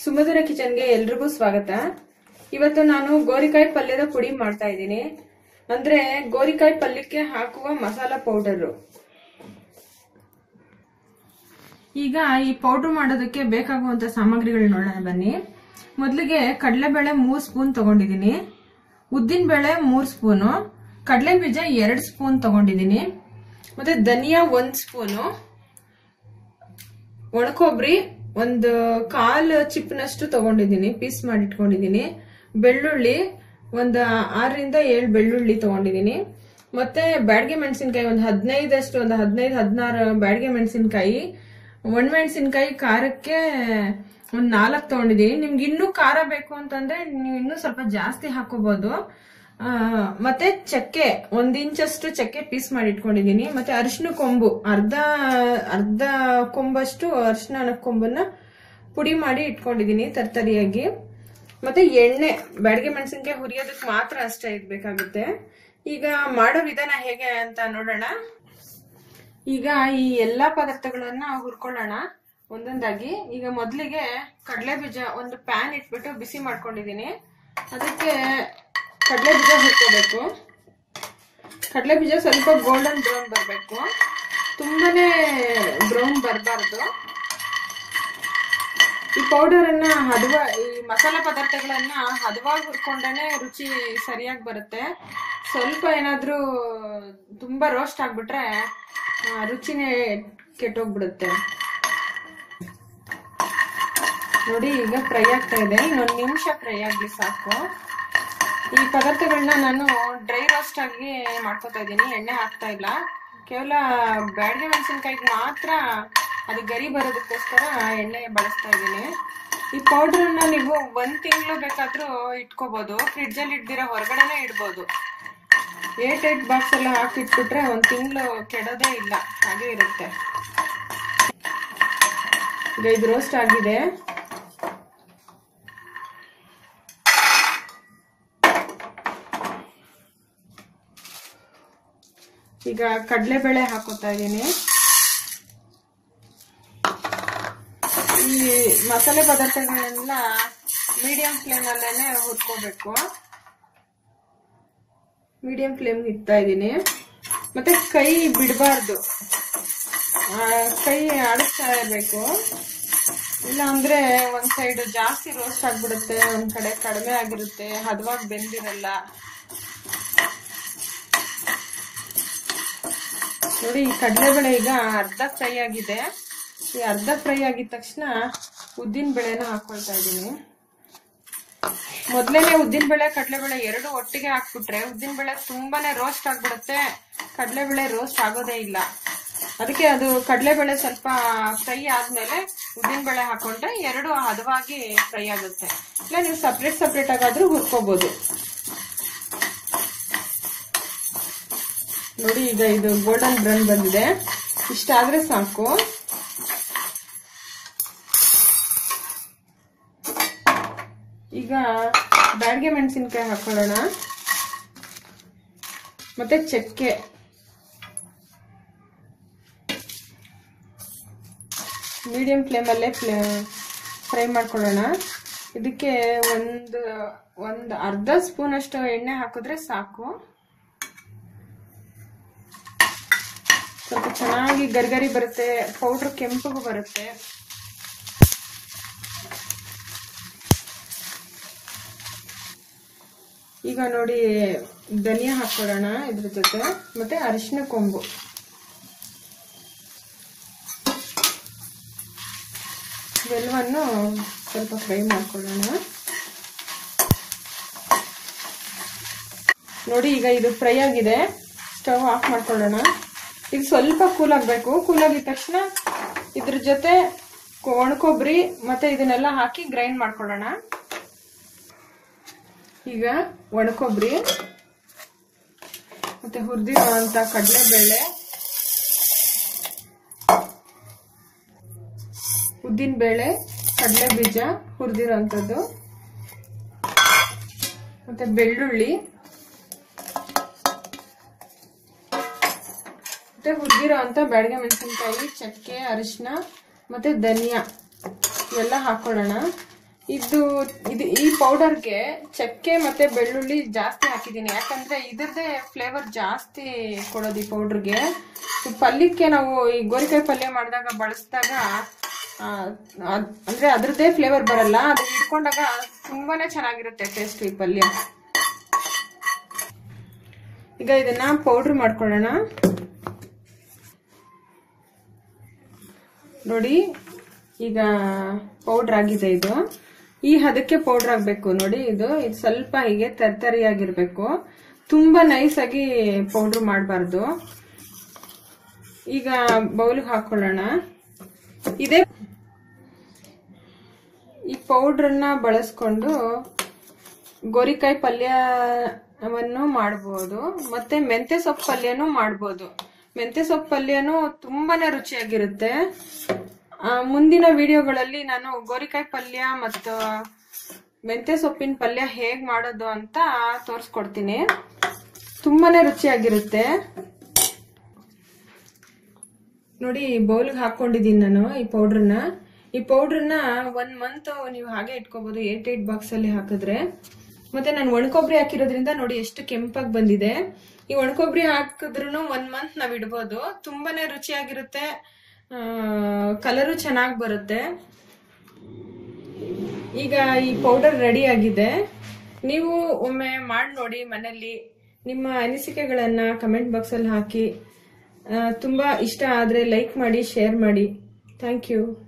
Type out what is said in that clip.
ಸುಮಧುರ ಕಿಚನ್ಗೆ ಎಲ್ರಿಗೂ ಸ್ವಾಗತ ಇವತ್ತು ನಾನು ಗೋರಿಕಾಯಿ ಪಲ್ಯದ ಪುಡಿ ಮಾಡ್ತಾ ಇದ್ದೀನಿ ಅಂದ್ರೆ ಗೋರಿಕಾಯಿ ಪಲ್ಯಕ್ಕೆ ಹಾಕುವ ಮಸಾಲ ಪೌಡರ್ ಈಗ ಈ ಪೌಡರ್ ಮಾಡೋದಕ್ಕೆ ಬೇಕಾಗುವಂತ ಸಾಮಗ್ರಿಗಳು ನೋಡೋಣ ಬನ್ನಿ ಮೊದಲಿಗೆ ಕಡಲೆಬೇಳೆ ಮೂರ್ ಸ್ಪೂನ್ ತಗೊಂಡಿದ್ದೀನಿ ಉದ್ದಿನ ಬೇಳೆ ಮೂರ್ ಸ್ಪೂನು ಕಡಲೆ ಬೀಜ ಎರಡ್ ಸ್ಪೂನ್ ತಗೊಂಡಿದ್ದೀನಿ ಮತ್ತೆ ಧನಿಯಾ ಒಂದ್ ಸ್ಪೂನು ಒಣಕೊಬ್ಬರಿ ಒಂದು ಕಾಲು ಚಿಪ್ನಷ್ಟು ತಗೊಂಡಿದ್ದೀನಿ ಪೀಸ್ ಮಾಡಿ ಇಟ್ಕೊಂಡಿದ್ದೀನಿ ಬೆಳ್ಳುಳ್ಳಿ ಒಂದು ಆರರಿಂದ ಏಳು ಬೆಳ್ಳುಳ್ಳಿ ತಗೊಂಡಿದ್ದೀನಿ ಮತ್ತೆ ಬ್ಯಾಡ್ಗೆ ಮೆಣಸಿನ್ಕಾಯಿ ಒಂದು ಹದಿನೈದಷ್ಟು ಒಂದು ಹದಿನೈದು ಹದಿನಾರು ಬ್ಯಾಡ್ಗೆ ಮೆಣಸಿನ್ಕಾಯಿ ಒಣಮೆಣಸಿನ್ಕಾಯಿ ಖಾರಕ್ಕೆ ಒಂದು ನಾಲ್ಕು ತಗೊಂಡಿದ್ದೀನಿ ನಿಮ್ಗೆ ಇನ್ನೂ ಖಾರ ಬೇಕು ಅಂತಂದ್ರೆ ನೀವು ಇನ್ನೂ ಸ್ವಲ್ಪ ಜಾಸ್ತಿ ಹಾಕೋಬಹುದು ಆ, ಮತ್ತೆ ಚಕ್ಕೆ ಒಂದ್ ಇಂಚಷ್ಟು ಚಕ್ಕೆ ಪೀಸ್ ಮಾಡಿ ಇಟ್ಕೊಂಡಿದೀನಿ ಮತ್ತೆ ಅರಿಶಿನ ಕೊಂಬು ಅರ್ಧ ಅರ್ಧ ಕೊಂಬಷ್ಟು ಅರಿಶಿನ ಕೊಂಬನ್ನ ಪುಡಿ ಮಾಡಿ ಇಟ್ಕೊಂಡಿದೀನಿ ತರ್ತರಿಯಾಗಿ ಮತ್ತೆ ಎಣ್ಣೆ ಬ್ಯಾಡಗೆ ಮೆಣಸಿನ್ಕಾಯಿ ಹುರಿಯೋದಕ್ಕೆ ಮಾತ್ರ ಅಷ್ಟೇ ಇಡ್ಬೇಕಾಗುತ್ತೆ ಈಗ ಮಾಡೋ ವಿಧಾನ ಹೇಗೆ ಅಂತ ನೋಡೋಣ ಈಗ ಈ ಎಲ್ಲಾ ಪದಾರ್ಥಗಳನ್ನ ಹುರ್ಕೊಳ್ಳೋಣ ಒಂದೊಂದಾಗಿ ಈಗ ಮೊದಲಿಗೆ ಕಡಲೆ ಬೀಜ ಒಂದು ಪ್ಯಾನ್ ಇಟ್ಬಿಟ್ಟು ಬಿಸಿ ಮಾಡ್ಕೊಂಡಿದೀನಿ ಅದಕ್ಕೆ ಕಡಲೆ ಬೀಜ ಹುರ್ಕೋಬೇಕು ಕಡಲೆ ಬೀಜ ಸ್ವಲ್ಪ ಗೋಲ್ಡನ್ ಬ್ರೌನ್ ಬರಬೇಕು ತುಂಬಾನೇ ಬ್ರೌನ್ ಬರಬಾರ್ದು ಈ ಪೌಡರ್ ಅನ್ನ ಹದವ ಈ ಮಸಾಲ ಪದಾರ್ಥಗಳನ್ನ ಹದವಾಗಿ ಹುರ್ಕೊಂಡೇ ರುಚಿ ಸರಿಯಾಗಿ ಬರುತ್ತೆ ಸ್ವಲ್ಪ ಏನಾದ್ರೂ ತುಂಬಾ ರೋಸ್ಟ್ ಆಗ್ಬಿಟ್ರೆ ಆ, ರುಚಿನೇ ಕೆಟ್ಟೋಗ್ಬಿಡುತ್ತೆ ನೋಡಿ ಈಗ ಫ್ರೈ ಆಗ್ತಾ ಇದೆ ಇನ್ನೊಂದು ನಿಮಿಷ ಫ್ರೈ ಆಗ್ಲಿ ಸಾಕು ಈ ಪದಾರ್ಥಗಳನ್ನ ನಾನು ಡ್ರೈ ರೋಸ್ಟ್ ಆಗಿ ಮಾಡ್ಕೊತಾ ಇದ್ದೀನಿ ಎಣ್ಣೆ ಹಾಕ್ತಾ ಇಲ್ಲ ಕೇವಲ ಬ್ಯಾಡಗೆ ಮೆಣಸಿನ್ಕಾಯಿಗೆ ಮಾತ್ರ ಅದು ಗರಿ ಬರೋದಕ್ಕೋಸ್ಕರ ಎಣ್ಣೆ ಬಳಸ್ತಾ ಇದ್ದೀನಿ ಈ ಪೌಡ್ರನ್ನ ನೀವು ಒಂದ್ ತಿಂಗಳು ಬೇಕಾದ್ರೂ ಇಟ್ಕೋಬಹುದು ಫ್ರಿಡ್ಜ್ ಅಲ್ಲಿ ಇಡ್ದಿರ ಹೊರಗಡೆನೆ ಇಡ್ಬೋದು ಏಟ್ ಏಟ್ ಬಾಕ್ಸ್ ಎಲ್ಲ ಹಾಕಿಟ್ಬಿಟ್ರೆ ಒಂದ್ ತಿಂಗಳು ಕೆಡೋದೇ ಇಲ್ಲ ಹಾಗೆ ಇರುತ್ತೆ ಈಗ ಇದು ರೋಸ್ಟ್ ಆಗಿದೆ ಈಗ ಕಡಲೆಬೇಳೆ ಹಾಕೋತಾ ಇದ್ದೀನಿ ಈ ಮಸಾಲೆ ಪದಾರ್ಥಗಳನ್ನೆಲ್ಲ ಮೀಡಿಯಂ ಫ್ಲೇಮ್ ಅಲ್ಲೇನೆ ಹುರ್ಕೋಬೇಕು ಮೀಡಿಯಂ ಫ್ಲೇಮ್ ಇಡ್ತಾ ಇದ್ದೀನಿ ಮತ್ತೆ ಕೈ ಬಿಡಬಾರ್ದು ಕೈ ಆಡಿಸ್ತಾ ಇರಬೇಕು ಇಲ್ಲ ಅಂದ್ರೆ ಒಂದ್ ಸೈಡ್ ಜಾಸ್ತಿ ರೋಸ್ಟ್ ಆಗ್ಬಿಡುತ್ತೆ ಒಂದ್ ಕಡೆ ಕಡಿಮೆ ಆಗಿರುತ್ತೆ ಹದವಾಗಿ ಬೆಂದಿರಲ್ಲ ನೋಡಿ ಈ ಕಡಲೆಬೇಳೆ ಈಗ ಅರ್ಧ ಫ್ರೈ ಆಗಿದೆ ಈ ಅರ್ಧ ಫ್ರೈ ಆಗಿದ ತಕ್ಷಣ ಉದ್ದಿನ ಬೇಳೆನ ಹಾಕೊಳ್ತಾ ಇದ್ದೀನಿ ಮೊದ್ಲೇನೆ ಉದ್ದಿನ ಬೇಳೆ ಕಡಲೆಬೇಳೆ ಎರಡು ಒಟ್ಟಿಗೆ ಹಾಕ್ಬಿಟ್ರೆ ಉದ್ದಿನ ಬೇಳೆ ತುಂಬಾನೇ ರೋಸ್ಟ್ ಆಗ್ಬಿಡುತ್ತೆ ಕಡಲೆಬೇಳೆ ರೋಸ್ಟ್ ಆಗೋದೇ ಇಲ್ಲ ಅದಕ್ಕೆ ಅದು ಕಡಲೆಬೇಳೆ ಸ್ವಲ್ಪ ಫ್ರೈ ಆದ್ಮೇಲೆ ಉದ್ದಿನ ಬೇಳೆ ಹಾಕೊಂಡ್ರೆ ಎರಡು ಹದವಾಗಿ ಫ್ರೈ ಆಗುತ್ತೆ ಇಲ್ಲ ನೀವು ಸಪ್ರೇಟ್ ಸಪ್ರೇಟ್ ಆಗಾದ್ರೂ ಹುರ್ಕೋಬಹುದು ನೋಡಿ ಈಗ ಇದು ಗೋಲ್ಡನ್ ಬ್ರೌನ್ ಬಂದಿದೆ ಇಷ್ಟಾದ್ರೆ ಸಾಕು ಈಗ ಬ್ಯಾಡ್ಗೆ ಮೆಣಸಿನ್ಕಾಯಿ ಹಾಕೊಳ್ಳೋಣ ಮತ್ತೆ ಚಕ್ಕೆ ಮೀಡಿಯಂ ಫ್ಲೇಮಲ್ಲೇ ಫ್ಲೇ ಫ್ರೈ ಮಾಡ್ಕೊಳ್ಳೋಣ ಇದಕ್ಕೆ ಒಂದು ಒಂದು ಅರ್ಧ ಸ್ಪೂನ್ ಅಷ್ಟು ಎಣ್ಣೆ ಹಾಕಿದ್ರೆ ಸಾಕು ಸ್ವಲ್ಪ ಚೆನ್ನಾಗಿ ಗರ್ಗರಿ ಬರುತ್ತೆ ಪೌಡ್ರ್ ಕೆಂಪಗೂ ಬರುತ್ತೆ ಈಗ ನೋಡಿ ಧನಿಯಾ ಹಾಕೊಳ್ಳೋಣ ಇದ್ರ ಜೊತೆ ಮತ್ತೆ ಅರಿಶಿನ ಕೊಂಬು ಇವೆಲ್ಲವನ್ನು ಸ್ವಲ್ಪ ಫ್ರೈ ಮಾಡ್ಕೊಳ್ಳೋಣ ನೋಡಿ ಈಗ ಇದು ಫ್ರೈ ಆಗಿದೆ ಸ್ಟವ್ ಆಫ್ ಮಾಡ್ಕೊಳ್ಳೋಣ ಈಗ ಸ್ವಲ್ಪ ಕೂಲ್ ಆಗಬೇಕು ಕೂಲ್ ಆಗಿದ ತಕ್ಷಣ ಇದ್ರ ಜೊತೆ ಒಣಕೊಬ್ಬರಿ ಮತ್ತೆ ಇದನ್ನೆಲ್ಲ ಹಾಕಿ ಗ್ರೈಂಡ್ ಮಾಡ್ಕೊಳ್ಳೋಣ ಈಗ ಒಣಕೊಬ್ಬರಿ ಮತ್ತೆ ಹುರಿದಿರುವಂತ ಕಡಲೆಬೇಳೆ ಉದ್ದಿನ ಬೇಳೆ ಕಡಲೆ ಬೀಜ ಹುರಿದಿರೋಂಥದ್ದು ಮತ್ತೆ ಬೆಳ್ಳುಳ್ಳಿ ಮತ್ತೆ ಹುರಿದಿರೋ ಅಂತ ಬ್ಯಾಡಗೆ ಮೆಣಸಿನ್ಕಾಯಿ ಚಕ್ಕೆ ಅರಿಶಿನ ಮತ್ತೆ ಧನಿಯಾ ಇವೆಲ್ಲ ಹಾಕೊಳ್ಳೋಣ ಇದು ಇದು ಈ ಪೌಡರ್ಗೆ ಚಕ್ಕೆ ಮತ್ತೆ ಬೆಳ್ಳುಳ್ಳಿ ಜಾಸ್ತಿ ಹಾಕಿದ್ದೀನಿ ಯಾಕಂದ್ರೆ ಇದ್ರದ್ದೇ ಫ್ಲೇವರ್ ಜಾಸ್ತಿ ಕೊಡೋದು ಈ ಪೌಡರ್ಗೆ ಪಲ್ಯಕ್ಕೆ ನಾವು ಈ ಗೋರಿಕಾಯಿ ಪಲ್ಯ ಮಾಡಿದಾಗ ಬಳಸಿದಾಗ ಆ, ಅದ್- ಅಂದ್ರೆ ಅದ್ರದ್ದೇ ಫ್ಲೇವರ್ ಬರಲ್ಲ ಅದು ಹಿಡ್ಕೊಂಡಾಗ ತುಂಬಾನೇ ಚೆನ್ನಾಗಿರುತ್ತೆ ಟೇಸ್ಟ್ ಈ ಪಲ್ಯ ಈಗ ಇದನ್ನ ಪೌಡ್ರ್ ಮಾಡ್ಕೊಳ್ಳೋಣ ನೋಡಿ ಈಗ ಪೌಡ್ರ್ ಆಗಿದೆ ಇದು ಈ ಹದಕ್ಕೆ ಪೌಡ್ರ್ ಆಗ್ಬೇಕು ನೋಡಿ ಇದು ಇದು ಸ್ವಲ್ಪ ಹೀಗೆ ತರ್ತರಿಯಾಗಿರ್ಬೇಕು ತುಂಬಾ ನೈಸ್ ಆಗಿ ಪೌಡ್ರ್ ಮಾಡಬಾರ್ದು ಈಗ ಬೌಲ್ಗೆ ಹಾಕೊಳ್ಳೋಣ ಇದೇ ಈ ಪೌಡ್ರನ್ನ ಬಳಸ್ಕೊಂಡು ಗೋರಿಕಾಯಿ ಪಲ್ಯವನ್ನು ಮಾಡ್ಬೋದು ಮತ್ತೆ ಮೆಂತೆ ಸೊಪ್ಪು ಪಲ್ಯನೂ ಮಾಡ್ಬೋದು ಮೆಂತೆ ಸೊಪ್ಪು ಪಲ್ಯನೂ ತುಂಬಾನೇ ರುಚಿಯಾಗಿರುತ್ತೆ ಆ, ಮುಂದಿನ ವಿಡಿಯೋಗಳಲ್ಲಿ ನಾನು ಗೋರಿಕಾಯಿ ಪಲ್ಯ ಮತ್ತು ಮೆಂತೆ ಸೊಪ್ಪಿನ ಪಲ್ಯ ಹೇಗ್ ಮಾಡೋದು ಅಂತ ತೋರಿಸ್ಕೊಡ್ತೀನಿ ತುಂಬಾನೇ ರುಚಿಯಾಗಿರುತ್ತೆ ನೋಡಿ ಬೌಲ್ಗೆ ಹಾಕೊಂಡಿದ್ದೀನಿ ನಾನು ಈ ಪೌಡ್ರನ್ನ ಈ ಪೌಡ್ರನ್ನ ಒನ್ ಮಂತ್ ನೀವು ಹಾಗೆ ಇಟ್ಕೋಬಹುದು ಏಟ್ ಏಟ್ ಬಾಕ್ಸ್ ಅಲ್ಲಿ ಹಾಕಿದ್ರೆ ಮತ್ತೆ ನಾನು ಒಣಕೊಬ್ಬರಿ ಹಾಕಿರೋದ್ರಿಂದ ನೋಡಿ ಎಷ್ಟು ಕೆಂಪಾಗಿ ಬಂದಿದೆ ಈ ಒಣಕೊಬ್ಬರಿ ಹಾಕಿದ್ರು ಒನ್ ಮಂತ್ ನಾವ್ ಇಡ್ಬೋದು ತುಂಬಾನೇ ರುಚಿಯಾಗಿರುತ್ತೆ ಕಲರು ಚೆನ್ನಾಗಿ ಬರುತ್ತೆ ಈಗ ಈ ಪೌಡರ್ ರೆಡಿ ಆಗಿದೆ ನೀವು ಒಮ್ಮೆ ಮಾಡಿ ನೋಡಿ ಮನೆಯಲ್ಲಿ ನಿಮ್ಮ ಅನಿಸಿಕೆಗಳನ್ನ ಕಮೆಂಟ್ ಬಾಕ್ಸ್ ಅಲ್ಲಿ ಹಾಕಿ ಆ, ತುಂಬಾ ಇಷ್ಟ ಆದ್ರೆ ಲೈಕ್ ಮಾಡಿ ಶೇರ್ ಮಾಡಿ ಥ್ಯಾಂಕ್ ಯು